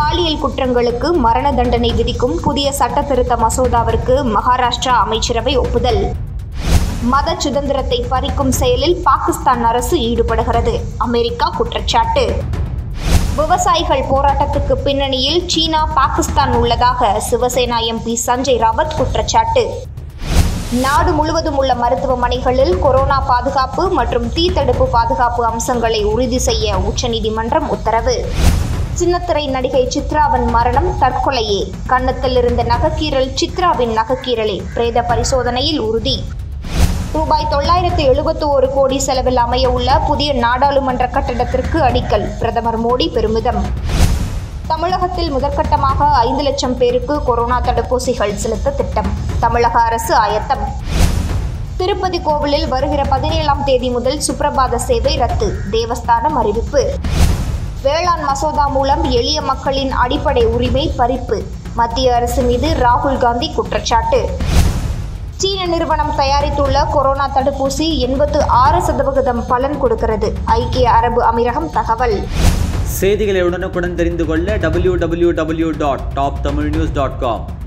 பாலியல் குற்றங்களுக்கு மரண தண்டனை விதிக்கும் புதிய சட்ட திருத்த மசோதாவிற்கு மகாராஷ்டிரா அமைச்சரவை ஒப்புதல் மத சுதந்திரத்தை பறிக்கும் செயலில் பாகிஸ்தான் அரசு ஈடுபடுகிறது அமெரிக்கா குற்றச்சாட்டு விவசாயிகள் போராட்டத்துக்கு பின்னணியில் சீனா பாகிஸ்தான் உள்ளதாக சிவசேனா எம்பி சஞ்சய் ராவத் குற்றச்சாட்டு நாடு முழுவதும் உள்ள மருத்துவமனைகளில் கொரோனா பாதுகாப்பு மற்றும் தீ தடுப்பு பாதுகாப்பு அம்சங்களை உறுதி செய்ய உச்சநீதிமன்றம் உத்தரவு சின்னத்திரை நடிகை சித்ராவின் மரணம் தற்கொலையே கன்னத்தில் இருந்த நகக்கீரல் சித்ராவின் நகக்கீரலே பிரேத பரிசோதனையில் உறுதி ரூபாய் தொள்ளாயிரத்து எழுபத்தி ஒரு கோடி செலவில் அமைய உள்ள புதிய நாடாளுமன்ற கட்டடத்திற்கு அடிக்கல் பிரதமர் மோடி பெருமிதம் தமிழகத்தில் முதற்கட்டமாக ஐந்து லட்சம் பேருக்கு கொரோனா தடுப்பூசிகள் செலுத்த திட்டம் தமிழக அரசு ஆயத்தம் திருப்பதி கோவிலில் வருகிற பதினேழாம் தேதி முதல் சுப்பிரபாத சேவை ரத்து தேவஸ்தானம் அறிவிப்பு வேளாண் மசோதா மூலம் எளிய மக்களின் அடிப்படை உரிமை பறிப்பு மத்திய அரசு மீது ராகுல் காந்தி குற்றச்சாட்டு சீன நிறுவனம் தயாரித்துள்ள கொரோனா தடுப்பூசி எண்பத்து ஆறு சதவிகிதம் பலன் கொடுக்கிறது ஐக்கிய அரபு அமீரகம் தகவல் செய்திகளை உடனுக்குடன் தெரிந்து கொள்ள www.toptamilnews.com